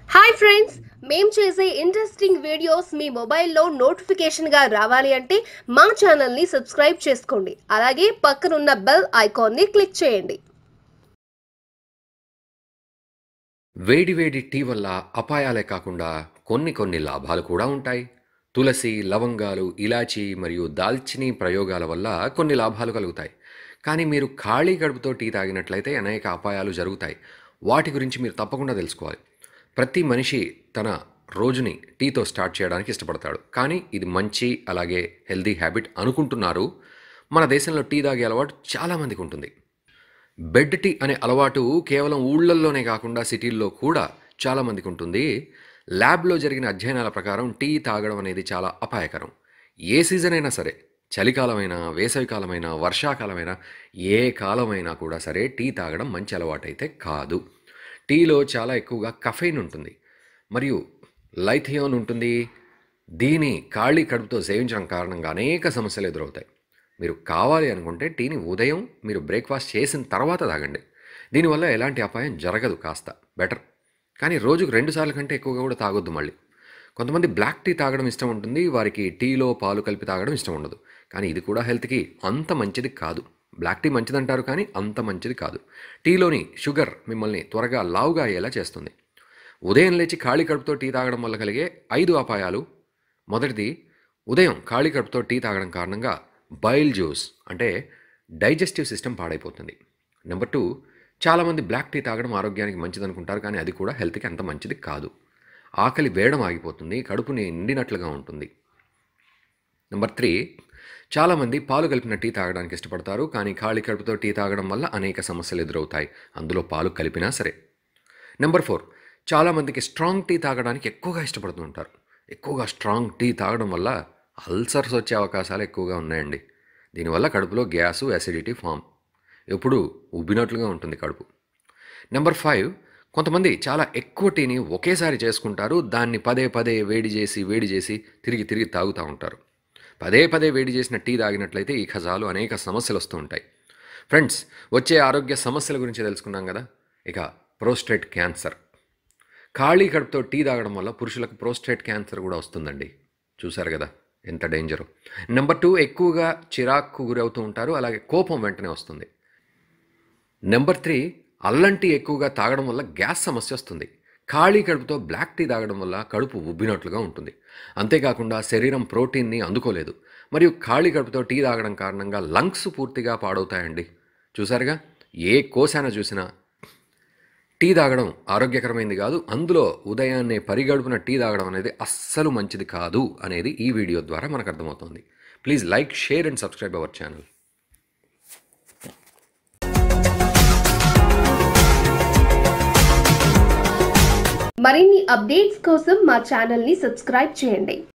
hi friends మేం చేసే interesting videos మీ మొబైల్లో నోటిఫికేషన్గా రావాలి అంటే మా ఛానల్ని సబ్స్క్రైబ్ చేసుకోండి అలాగే పక్కనున్న బెల్ ఐకాన్ని క్లిక్ చేయండి వేడివేడి టీ వల్ల అపాయాలే కాకుండా కొన్ని కొన్ని లాభాలు కూడా ఉంటాయి తులసి లవంగాలు ఇలాచి మరియు దాల్చిని ప్రయోగాల వల్ల కొన్ని లాభాలు కలుగుతాయి కానీ మీరు ఖాళీ గడుపుతో టీ తాగినట్లయితే అనేక అపాయాలు జరుగుతాయి వాటి గురించి మీరు తప్పకుండా తెలుసుకోవాలి ప్రతి మనిషి తన రోజుని టీతో స్టార్ట్ చేయడానికి ఇష్టపడతాడు కానీ ఇది మంచి అలాగే హెల్దీ హ్యాబిట్ అనుకుంటున్నారు మన దేశంలో టీ తాగే అలవాటు చాలామందికి ఉంటుంది బెడ్ టీ అనే అలవాటు కేవలం ఊళ్ళల్లోనే కాకుండా సిటీల్లో కూడా చాలామందికి ఉంటుంది ల్యాబ్లో జరిగిన అధ్యయనాల ప్రకారం టీ తాగడం అనేది చాలా అపాయకరం ఏ సీజన్ అయినా సరే చలికాలమైనా వేసవికాలమైనా వర్షాకాలమైనా ఏ కాలమైనా కూడా సరే టీ తాగడం మంచి అలవాటైతే కాదు టీలో చాలా ఎక్కువగా కఫెయిన్ ఉంటుంది మరియు లైథియోన్ ఉంటుంది దీని ఖాళీ కడుపుతో సేవించడం కారణంగా అనేక సమస్యలు ఎదురవుతాయి మీరు కావాలి అనుకుంటే టీని ఉదయం మీరు బ్రేక్ఫాస్ట్ చేసిన తర్వాత తాగండి దీనివల్ల ఎలాంటి అపాయం జరగదు కాస్త బెటర్ కానీ రోజుకు రెండు సార్లు కంటే ఎక్కువగా కూడా తాగొద్దు మళ్ళీ కొంతమంది బ్లాక్ టీ తాగడం ఇష్టం ఉంటుంది వారికి టీలో పాలు కలిపి తాగడం ఇష్టం ఉండదు కానీ ఇది కూడా హెల్త్కి అంత మంచిది కాదు బ్లాక్ టీ మంచిదంటారు కానీ అంత మంచిది కాదు టీలోని షుగర్ మిమ్మల్ని త్వరగా లావుగా అయ్యేలా చేస్తుంది ఉదయం లేచి ఖాళీ కడుపుతో టీ తాగడం వల్ల కలిగే ఐదు అపాయాలు మొదటిది ఉదయం ఖాళీ కడుపుతో టీ తాగడం కారణంగా బైల్ జ్యూస్ అంటే డైజెస్టివ్ సిస్టమ్ పాడైపోతుంది నెంబర్ టూ చాలామంది బ్లాక్ టీ తాగడం ఆరోగ్యానికి మంచిది అనుకుంటారు కానీ అది కూడా హెల్త్కి అంత మంచిది కాదు ఆకలి వేయడం ఆగిపోతుంది కడుపుని నిండినట్లుగా ఉంటుంది నెంబర్ త్రీ చాలామంది పాలు కలిపిన టీ తాగడానికి ఇష్టపడతారు కానీ ఖాళీ కడుపుతో టీ తాగడం వల్ల అనేక సమస్యలు ఎదురవుతాయి అందులో పాలు కలిపినా సరే నెంబర్ ఫోర్ చాలామందికి స్ట్రాంగ్ టీ తాగడానికి ఎక్కువగా ఇష్టపడుతూ ఉంటారు ఎక్కువగా స్ట్రాంగ్ టీ తాగడం వల్ల అల్సర్స్ వచ్చే అవకాశాలు ఎక్కువగా ఉన్నాయండి దీనివల్ల కడుపులో గ్యాసు అసిడిటీ ఫామ్ ఎప్పుడు ఉబ్బినట్లుగా ఉంటుంది కడుపు నెంబర్ ఫైవ్ కొంతమంది చాలా ఎక్కువ టీని ఒకేసారి చేసుకుంటారు దాన్ని పదే పదే వేడి చేసి వేడి చేసి తిరిగి తిరిగి తాగుతూ ఉంటారు పదే పదే వేడి చేసిన టీ తాగినట్లయితే ఈ ఖజాలు అనేక సమస్యలు వస్తూ ఉంటాయి ఫ్రెండ్స్ వచ్చే ఆరోగ్య సమస్యల గురించి తెలుసుకున్నాం కదా ఇక ప్రోస్టేట్ క్యాన్సర్ ఖాళీ కడుపుతో టీ తాగడం వల్ల పురుషులకు ప్రోస్టేట్ క్యాన్సర్ కూడా వస్తుందండి చూశారు కదా ఎంత డేంజరు నెంబర్ టూ ఎక్కువగా చిరాకు గురవుతూ ఉంటారు అలాగే కోపం వెంటనే వస్తుంది నెంబర్ త్రీ అల్లం టీ ఎక్కువగా తాగడం వల్ల గ్యాస్ సమస్య వస్తుంది ఖాళీ కడుపుతో బ్లాక్ టీ తాగడం వల్ల కడుపు ఉబ్బినట్లుగా ఉంటుంది అంతేకాకుండా శరీరం ప్రోటీన్ని అందుకోలేదు మరియు ఖాళీ కడుపుతో టీ తాగడం కారణంగా లంగ్స్ పూర్తిగా పాడవుతాయండి చూసారుగా ఏ కోశాన చూసినా టీ తాగడం ఆరోగ్యకరమైనది కాదు అందులో ఉదయాన్నే పరిగడుపున టీ తాగడం అనేది అస్సలు మంచిది కాదు అనేది ఈ వీడియో ద్వారా మనకు అర్థమవుతుంది please like share and subscribe our channel మరిన్ని అప్డేట్స్ కోసం మా ఛానల్ని సబ్స్క్రైబ్ చేయండి